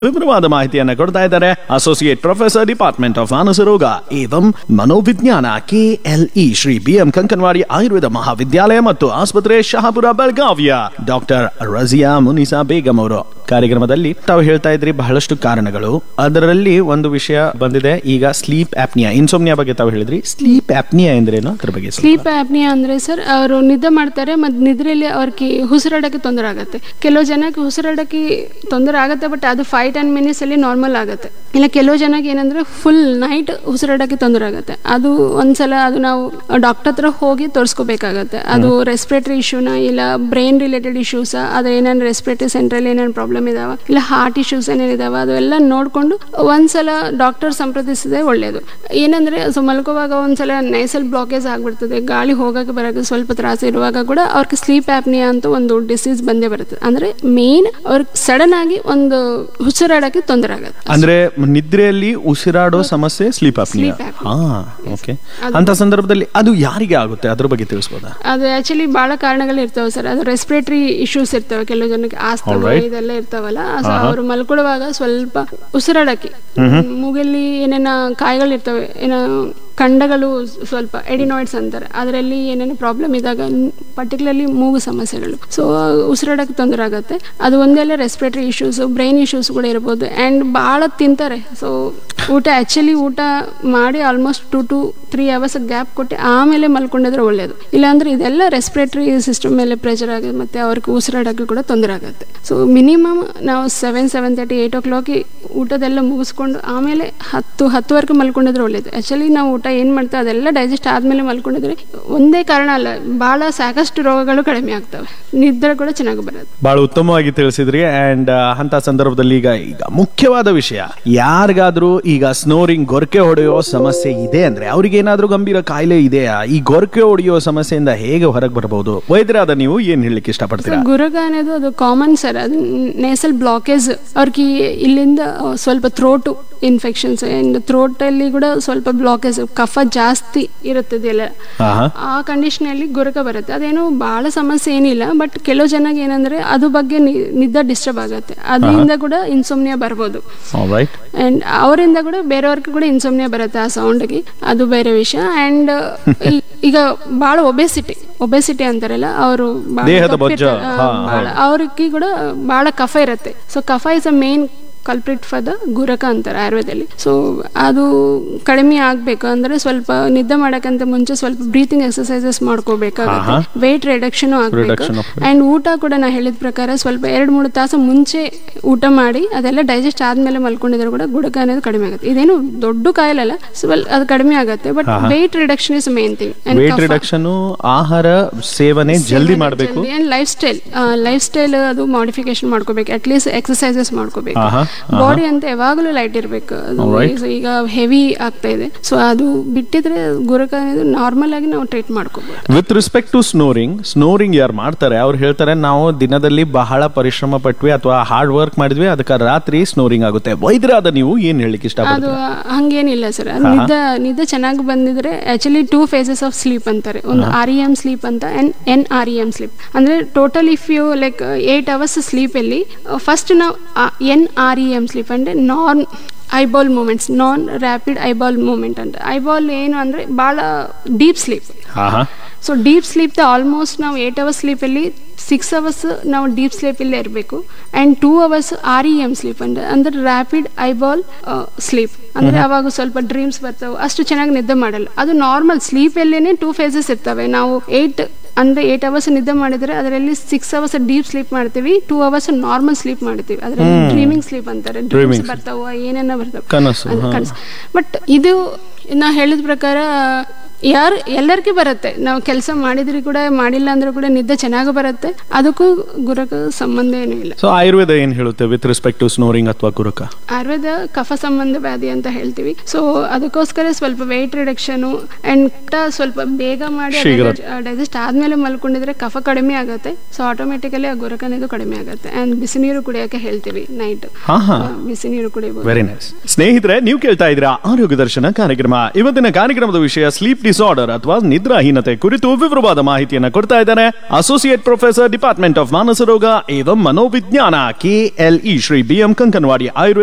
ವಿವರವಾದ ಮಾಹಿತಿಯನ್ನ ಕೊಡ್ತಾ ಇದ್ದಾರೆ ಅಸೋಸಿಯೇಟ್ ಪ್ರೊಫೆಸರ್ ಡಿಪಾರ್ಟ್ಮೆಂಟ್ ಆಫ್ ಮಾನಸ ರೋಗ ಏವಂ ಮನೋವಿಜ್ಞಾನ KLE Shri B M Kankanawadi Ayurveda Mahavidyalaya ಮತ್ತು ಆಸ್ಪತ್ರೆ ಶಹಾಪುರ ಬೆಳಗಾವಿಯ ಡಾಕ್ಟರ್ ರಜಿಯಾ ಮುನಿಸಾ ಬೇಗಂ ಅವರು ಕಾರ್ಯಕ್ರಮದಲ್ಲಿ ತಾವು ಹೇಳ್ತಾ ಇದ್ರಿ ಬಹಳಷ್ಟು ಕಾರಣಗಳು ಅದರಲ್ಲಿ ಒಂದು ವಿಷಯ ಬಂದಿದೆ ಈಗ ಸ್ಲೀಪ್ ಆಪ್ನಿಯಾ ಇನ್ಸೋಮ್ನಿಯಾ ಬಗ್ಗೆ ತಾವು ಹೇಳಿದ್ರಿ ಸ್ಲೀಪ್ ಆಪ್ನಿಯಾ ಎಂದ್ರೇನು ಅದ್ರ ಬಗ್ಗೆ ಸ್ವಲ್ಪ? ಸ್ಲೀಪ್ ಆಪ್ನಿಯಾ ಅಂದ್ರೆ ಸರ್ ಅವರು ನಿದ್ದೆ ಮಾಡ್ತಾರೆ ಮತ್ತು ನಿದ್ರೆಯಲ್ಲಿ ಅವ್ರಿಗೆ ಉಸಿರಾಡಕ್ಕೆ ತೊಂದರೆ ಆಗುತ್ತೆ ಕೆಲವು ಜನಕ್ಕೆ ಉಸಿರಾಡಕ್ಕೆ ತೊಂದರೆ ಆಗುತ್ತೆ ಬಟ್ ಅದು ಫೈವ್ ಟೆನ್ ಮಿನಿಟ್ಸ್ ಅಲ್ಲಿ ನಾರ್ಮಲ್ ಆಗುತ್ತೆ ಇಲ್ಲ ಕೆಲವು ಜನಕ್ಕೆ ಏನಂದ್ರೆ ಫುಲ್ ನೈಟ್ ಉಸಿರಾಡಕ್ಕೆ ತೊಂದರೆ ಆಗುತ್ತೆ ಅದು ಒಂದ್ಸಲ ಅದು ನಾವು ಡಾಕ್ಟರ್ ಹತ್ರ ಹೋಗಿ ತೋರಿಸ್ಕೋಬೇಕಾಗತ್ತೆ ಅದು ರೆಸ್ಪಿರೇಟರಿ ಇಶ್ಯೂನ ಇಲ್ಲ ಬ್ರೈನ್ ರಿಲೇಟೆಡ್ ಇಶ್ಯೂಸ್ ಅದು ಏನೇನು ರೆಸ್ಪಿರೇಟರಿ ಸೆಂಟ್ರಲ್ಲಿ ಏನೇನು ಪ್ರಾಬ್ಲಮ್ ಇದಾವ ಇಲ್ಲ ಹಾರ್ಟ್ ಇಶ್ಯೂಸ್ ಏನೇನಿದಾವ ಅದೆಲ್ಲ ನೋಡಿಕೊಂಡು ಒಂದ್ಸಲ ಡಾಕ್ಟರ್ ಸಂಪ್ರದಿಸಿದ್ರೆ ಒಳ್ಳೆಯದು ಏನಂದ್ರೆ ಸೊ ಮಲ್ಕೋವಾಗ ಒಂದ್ಸಲ ನೈಸಲ್ ಬ್ಲಾಕೇಜ್ ಆಗ್ಬಿಡ್ತದೆ ಗಾಳಿ ಹೋಗಕ್ಕೆ ಬರೋಕೆ ಸ್ವಲ್ಪ ತ್ರಾಸ ಇರುವಾಗ ಕೂಡ ಅವ್ರಿಗೆ ಸ್ಲೀಪ್ ಆಪ್ನಿಯಾ ಅಂತ ಒಂದು ಡಿಸೀಸ್ ಬಂದೇ ಬರುತ್ತೆ ಅಂದ್ರೆ ಮೇನ್ ಅವ್ರಿಗೆ ಸಡನ್ ಆಗಿ ಒಂದು ಉಸಿರಾಡಕ್ಕೆ ತೊಂದರೆ ಆಗುತ್ತೆ ಅಂದ್ರೆ ನಿದ್ರೆಯಲ್ಲಿ ಉಸಿರಾಡೋ ಸಮಸ್ಯೆ ಸ್ಲೀಪ್ ಆಪ್ನಿಯಾ Sleep apnea. ಹಾ ಓಕೆ ಅಂತ ಸಂದರ್ಭದಲ್ಲಿ ಅದು ಯಾರಿಗೆ ಆಗುತ್ತೆ ಅದ್ರ ಬಗ್ಗೆ ತಿಳಿಸ್ಬೋದಾ ಅದು ಆಕ್ಚುಲಿ ಬಹಳ ಕಾರಣಗಳು ಇರ್ತಾವೆ ಸರ್ ಅದು ರೆಸ್ಪಿರೇಟರಿ ಇಶ್ಯೂಸ್ ಇರ್ತವೆ ಕೆಲವು ಜನಕ್ಕೆ ಆಸ್ತಮ Alright. ಇದೆಲ್ಲ ಇರ್ತಾವಲ್ಲ ಸೊ ಅವರು ಮಲ್ಕೊಳ್ಳುವಾಗ ಸ್ವಲ್ಪ ಉಸಿರಾಡಕ್ಕೆ ಮೂಗಲ್ಲಿ ಏನೇನ ಕಾಯಿಗಳು ಇರ್ತವೆ ಏನ ಖಂಡಗಳು ಸ್ವಲ್ಪ ಎಡಿನಾಯ್ಡ್ಸ್ ಅಂತಾರೆ ಅದರಲ್ಲಿ ಏನೇನು ಪ್ರಾಬ್ಲಮ್ ಇದ್ದಾಗ ಪರ್ಟಿಕ್ಯುಲರ್ಲಿ ಮೂಗು ಸಮಸ್ಯೆಗಳು ಸೊ ಉಸಿರಾಡಕ್ಕೆ ತೊಂದರೆ ಆಗುತ್ತೆ ಅದು ಒಂದೆಲ್ಲ ರೆಸ್ಪಿರೇಟರಿ ಇಶ್ಯೂಸ್ ಬ್ರೈನ್ ಇಶ್ಯೂಸ್ ಕೂಡ ಇರ್ಬೋದು ಆ್ಯಂಡ್ ಭಾಳ ತಿಂತಾರೆ ಸೊ ಊಟ ಆ್ಯಕ್ಚುಲಿ ಊಟ ಮಾಡಿ almost two two three hours gap ಕೊಟ್ಟು ಆಮೇಲೆ ಮಲ್ಕೊಂಡಿದ್ರೆ ಒಳ್ಳೆಯದು ಇಲ್ಲಾಂದ್ರೆ ಇದೆಲ್ಲ ರೆಸ್ಪಿರೇಟರಿ ಸಿಸ್ಟಮ್ ಮೇಲೆ ಪ್ರೆಷರ್ ಆಗುತ್ತೆ ಮತ್ತು ಅವ್ರಿಗೆ ಉಸಿರಾಡೋಕ್ಕೆ ಕೂಡ ತೊಂದರೆ ಆಗುತ್ತೆ ಸೊ ಮಿನಿಮಮ್ ನಾವು seven seven thirty eight o'clock ಊಟದೆಲ್ಲ ಮುಗಿಸ್ಕೊಂಡು ಆಮೇಲೆ ಹತ್ತು ಹತ್ತುವರೆಗೆ ಮಲ್ಕೊಂಡಿದ್ರೆ ಒಳ್ಳೇದು ಆ್ಯಕ್ಚುಲಿ ನಾವು ಊಟ ಏನು ಮಾಡ್ತೇವೆ ಅದೆಲ್ಲ ಡೈಜೆಸ್ಟ್ ಆದಮೇಲೆ ಮಲ್ಕೊಂಡಿದ್ರೆ ಒಂದೇ ಕಾರಣ ಅಲ್ಲ ಭಾಳ ಸಾಕಷ್ಟು ರೋಗಗಳು ಕಡಿಮೆ ಆಗ್ತವೆ ನಿದ್ರೆ ಕೂಡ ಚೆನ್ನಾಗಿ ಬರುತ್ತೆ ಬಹಳ ಉತ್ತಮವಾಗಿ ತಿಳಿಸಿದ್ರಿ ಅಂಡ್ ಅಂತ ಸಂದರ್ಭದಲ್ಲಿ ಈಗ ಈಗ ಮುಖ್ಯವಾದ ವಿಷಯ ಯಾರಿಗಾದ್ರೂ ಈಗ ಸ್ನೋರಿಂಗ್ ಗೊರಕೆ ಹೊಡೆಯೋ ಸಮಸ್ಯೆ ಇದೆ ಅಂದ್ರೆ ಅವ್ರಿಗೆ ಏನಾದ್ರೂ ಗಂಭೀರ ಕಾಯಿಲೆ ಇದೆಯಾ ಈ ಗೊರಕೆ ಹೊಡೆಯೋ ಸಮಸ್ಯೆಯಿಂದ ಹೇಗೆ ಹೊರಗೆ ಬರಬಹುದು ವೈದ್ಯರಾದ ನೀವು ಏನ್ ಹೇಳಲಿಕ್ಕೆ ಇಷ್ಟಪಡ್ತೀರಾ ಗುರಗ ಅನ್ನೋದು ಅದು ಕಾಮನ್ ಸರ್ ಅದು ನೇಸಲ್ ಬ್ಲಾಕೇಜ್ ಅವ್ರಿಗೆ ಇಲ್ಲಿಂದ ಸ್ವಲ್ಪ ಥ್ರೋಟು ಇನ್ಫೆಕ್ಷನ್ಸ್ ಆ್ಯಂಡ್ ಥ್ರೋಟಲ್ಲಿ ಕೂಡ ಸ್ವಲ್ಪ ಬ್ಲಾಕೇಜ್ ಕಫ ಜಾಸ್ತಿ ಇರುತ್ತದೆಲ್ಲ ಆಹಾ. ಆ ಕಂಡೀಷನಲ್ಲಿ ಗುರಕ ಬರುತ್ತೆ ಅದೇನು ಭಾಳ ಸಮಸ್ಯೆ ಏನಿಲ್ಲ ಬಟ್ ಕೆಲವು ಜನಕ್ಕೆ ಏನಂದ್ರೆ ಅದು ಬಗ್ಗೆ ನಿ- ನಿದ್ದೆ ಡಿಸ್ಟರ್ಬ್ ಆಗುತ್ತೆ ಅದರಿಂದ ಕೂಡ ಇನ್ಸೋಮ್ನಿಯಾ ಬರ್ಬೋದು ರೈಟ್ ಅಂಡ್ ಅವರಿಂದ ಕೂಡ ಬೇರೆಯವ್ರಿಗೆ ಕೂಡ ಇನ್ಸೋಮ್ನಿಯಾ ಬರುತ್ತೆ ಆ ಸೌಂಡ್ಗೆ ಅದು ಬೇರೆ ವಿಷಯ ಅಂಡ್ ಈಗ ಭಾಳ ಒಬೆಸಿಟಿ ಒಬೆಸಿಟಿ ಅಂತಾರಲ್ಲ ಅವರು ದೇಹದ ಬೊಜ್ಜ. ಹಾ, ಅವ್ರಿಗೆ ಕೂಡ ಭಾಳ ಕಫ ಇರುತ್ತೆ ಸೊ ಕಫ is a main culprit for the ಗುರಕ ಅಂತಾರೆ ಆಯುರ್ವೇದದಲ್ಲಿ ಸೊ ಅದು ಕಡಿಮೆ ಆಗಬೇಕು ಅಂದ್ರೆ ಸ್ವಲ್ಪ ನಿದ್ದೆ ಮಾಡೋಕ್ಕಂತ ಮುಂಚೆ ಸ್ವಲ್ಪ ಬ್ರೀತಿಂಗ್ ಎಕ್ಸಸೈಸಸ್ ಮಾಡ್ಕೋಬೇಕಾಗುತ್ತೆ ವೇಟ್ ರಿಡಕ್ಷನ್ ಆಗಬೇಕು Reduction of weight. ಆ್ಯಂಡ್ ಊಟ ಕೂಡ ನಾ ಹೇಳಿದ ಪ್ರಕಾರ ಸ್ವಲ್ಪ ಎರಡು ಮೂರು ತಾಸು ಮುಂಚೆ ಊಟ ಮಾಡಿ ಅದೆಲ್ಲ ಡೈಜೆಸ್ಟ್ ಆದ್ಮೇಲೆ ಮಲ್ಕೊಂಡಿದ್ರೆ ಕೂಡ ಗುಡಕ ಅನ್ನೋದು ಕಡಿಮೆ ಆಗುತ್ತೆ ಇದೇನು ದೊಡ್ಡ ಕಾಯಿಲೆ ಅಲ್ಲ ಸ್ವಲ್ಪ ಅದು ಕಡಿಮೆ ಆಗುತ್ತೆ but weight reduction is main thing weight reduction ಆಹಾರ ಸೇವನೆ ಜಲ್ದಿ ಮಾಡಬೇಕು ಲೈಫ್ ಸ್ಟೈಲ್ ಲೈಫ್ ಸ್ಟೈಲ್ ಅದು ಮಾಡಿಫಿಕೇಶನ್ ಮಾಡ್ಕೋಬೇಕು ಅಟ್ಲೀಸ್ಟ್ ಎಕ್ಸಸೈಸಸ್ ಮಾಡ್ಕೋಬೇಕು ಆಹಾ, ಬಾಡಿ ಅಂತ ಯಾವಾಗಲೂ ಲೈಟ್ ಇರಬೇಕು ಅದು Alright. ಈಗ- ಈಗ ಹೆವಿ ಆಗ್ತಾ ಇದೆ ಸೊ ಅದು ಬಿಟ್ಟಿದ್ರೆ ಗುರಕ ಅನ್ನೋದು ನಾರ್ಮಲ್ ಆಗಿ ನಾವು ಟ್ರೀಟ್ ಮಾಡ್ಕೋಬಹುದು with respect to snoring snoring ಯಾರು ಮಾಡ್ತಾರೆ ಅವ್ರು ಹೇಳ್ತಾರೆ ನಾವು ದಿನದಲ್ಲಿ ಬಹಳ ಪರಿಶ್ರಮ ಪಟ್ವಿ ಅಥವಾ ಹಾರ್ಡ್ ವರ್ಕ್ ಮಾಡಿದ್ವಿ ಅದಕ್ಕೆ ರಾತ್ರಿ ಸ್ನೋರಿಂಗ್ ಆಗುತ್ತೆ ವೈದ್ಯರಾದ ನೀವು ಏನ್ ಹೇಳಲಿಕ್ಕೆ ಅದು ಇಷ್ಟಪಡ್ತೀರಾ ಹಂಗೇನಿಲ್ಲ ಸರ್ ನಿದ್ದೆ ನಿದ್ದೆ ಚೆನ್ನಾಗಿ ಬಂದಿದ್ರೆ actually two phases of sleep ಅಂತಾರೆ ಒಂದು ಆರ್ ಇ ಎಮ್ ಸ್ಲೀಪ್ ಅಂತ and N R E M sleep ಅಂದ್ರೆ total if you like eight hours ಸ್ಲೀಪಲ್ಲಿ ಫಸ್ಟ್ ನಾವು N R E M sleep ಅಂದ್ರೆ non eyeball movements non rapid eyeball movement ಅಂತ eyeball ಏನು ಅಂದ್ರೆ ಭಾಳ ಡೀಪ್ ಸ್ಲೀಪ್ ಹಾ ಹಾ ಸೊ ಡೀಪ್ ಸ್ಲೀಪ್ ಆಲ್ಮೋಸ್ಟ್ ನಾವು ಏಟ್ ಅವರ್ಸ್ ಸ್ಲೀಪಲ್ಲಿ ಸಿಕ್ಸ್ ಅವರ್ಸ್ ನಾವು ಡೀಪ್ ಸ್ಲೀಪಲ್ಲೇ ಇರಬೇಕು and two hours R E M sleep ಅಂದ್ರೆ ಅಂದ್ರೆ ರ್ಯಾಪಿಡ್ ಐಬಾಲ್ ಸ್ಲೀಪ್ ಅಂದ್ರೆ ಅವಾಗ ಸ್ವಲ್ಪ ಡ್ರೀಮ್ಸ್ ಬರ್ತಾವೆ ಅಷ್ಟು ಚೆನ್ನಾಗಿ ನಿದ್ದೆ ಮಾಡಲ್ಲ ಅದು ನಾರ್ಮಲ್ ಸ್ಲೀಪಲ್ಲೇ ಟೂ ಫೇಸಸ್ ಇರ್ತವೆ ನಾವು ಏಟ್ ಅಂದ್ರೆ ಏಟ್ ಅವರ್ಸ್ ನಿದ್ದೆ ಮಾಡಿದ್ರೆ ಅದರಲ್ಲಿ ಸಿಕ್ಸ್ ಅವರ್ಸ್ ಡೀಪ್ ಸ್ಲೀಪ್ ಮಾಡ್ತೀವಿ ಟೂ ಅವರ್ಸ್ ನಾರ್ಮಲ್ ಸ್ಲೀಪ್ ಮಾಡ್ತೀವಿ ಅದರಲ್ಲಿ ಡ್ರೀಮಿಂಗ್ ಸ್ಲೀಪ್ ಅಂತಾರೆ ಡ್ರೀಮ್ಸ್ ಬರ್ತಾವ ಏನೇನ ಬರ್ತಾವ ಕನಸು ಹಾ. ಬಟ್ ಇದು ನಾ ಹೇಳಿದ ಪ್ರಕಾರ ಯಾರು ಎಲ್ಲರಿಗೂ ಬರುತ್ತೆ ನಾವು ಕೆಲಸ ಮಾಡಿದ್ರಿ ಕೂಡ ಮಾಡಿಲ್ಲ ಅಂದ್ರೂ ಕೂಡ ನಿದ್ದೆ ಚೆನ್ನಾಗಿ ಬರುತ್ತೆ ಅದಕ್ಕೂ ಗುರಕ ಸಂಬಂಧ ಏನೂ ಇಲ್ಲ ಸೊ ಆಯುರ್ವೇದ ಏನ್ ಹೇಳುತ್ತೆ ವಿತ್ ರೆಸ್ಪೆಕ್ಟ್ ಟು ಸ್ನೋರಿಂಗ್ ಅಥವಾ ಗುರುಕ ಆಯುರ್ವೇದ ಕಫ ಸಂಬಂಧ ವ್ಯಾಧಿ ಅಂತ ಹೇಳ್ತೀವಿ ಸೊ ಅದಕ್ಕೋಸ್ಕರ ಸ್ವಲ್ಪ ವೆಯ್ಟ್ ರಿಡಕ್ಷನ್ ಅಂಡ್ ಸ್ವಲ್ಪ ಬೇಗ ಮಾಡಿ ಶೀಘ್ರ. ಡೈಜೆಸ್ಟ್ ಆದ್ಮೇಲೆ ಮಲ್ಕೊಂಡಿದ್ರೆ ಕಫ ಕಡಿಮೆ ಆಗುತ್ತೆ ಸೊ ಆಟೋಮೆಟಿಕಲಿ ಆ ಗುರಕ ಅನ್ನೋದು ಕಡಿಮೆ ಆಗುತ್ತೆ ಅಂಡ್ ಬಿಸಿ ನೀರು ಕುಡಿಯೋಕೆ ಹೇಳ್ತೀವಿ ನೈಟ್ ಹಾ ಹಾ ಬಿಸಿ ನೀರು ಕುಡಿಬಹುದು ವೆರಿ ನೈಸ್ ಸ್ನೇಹಿತರೆ ನೀವು ಕೇಳ್ತಾ ಇದ್ದೀರಾ ಆರೋಗ್ಯ ದರ್ಶನ ಕಾರ್ಯಕ್ರಮ ಇವತ್ತಿನ ಕಾರ್ಯಕ್ರಮದ ವಿಷಯ ಸ್ಲೀಪ್ ಡಿಸಾರ್ಡರ್ ಅಥವಾ ನಿದ್ರಾಹೀನತೆ ಕುರಿತು ವಿವರವಾದ ಮಾಹಿತಿಯನ್ನು ಕೊಡ್ತಾ ಇದ್ದಾರೆ ಅಸೋಸಿಯೇಟ್ ಪ್ರೊಫೆಸರ್ ಡಿಪಾರ್ಟ್ಮೆಂಟ್ ಆಫ್ ಮಾನಸ ರೋಗ ಏವಂ ಮನೋವಿಜ್ಞಾನ KLE Shri B M Kankanawadi Ayurveda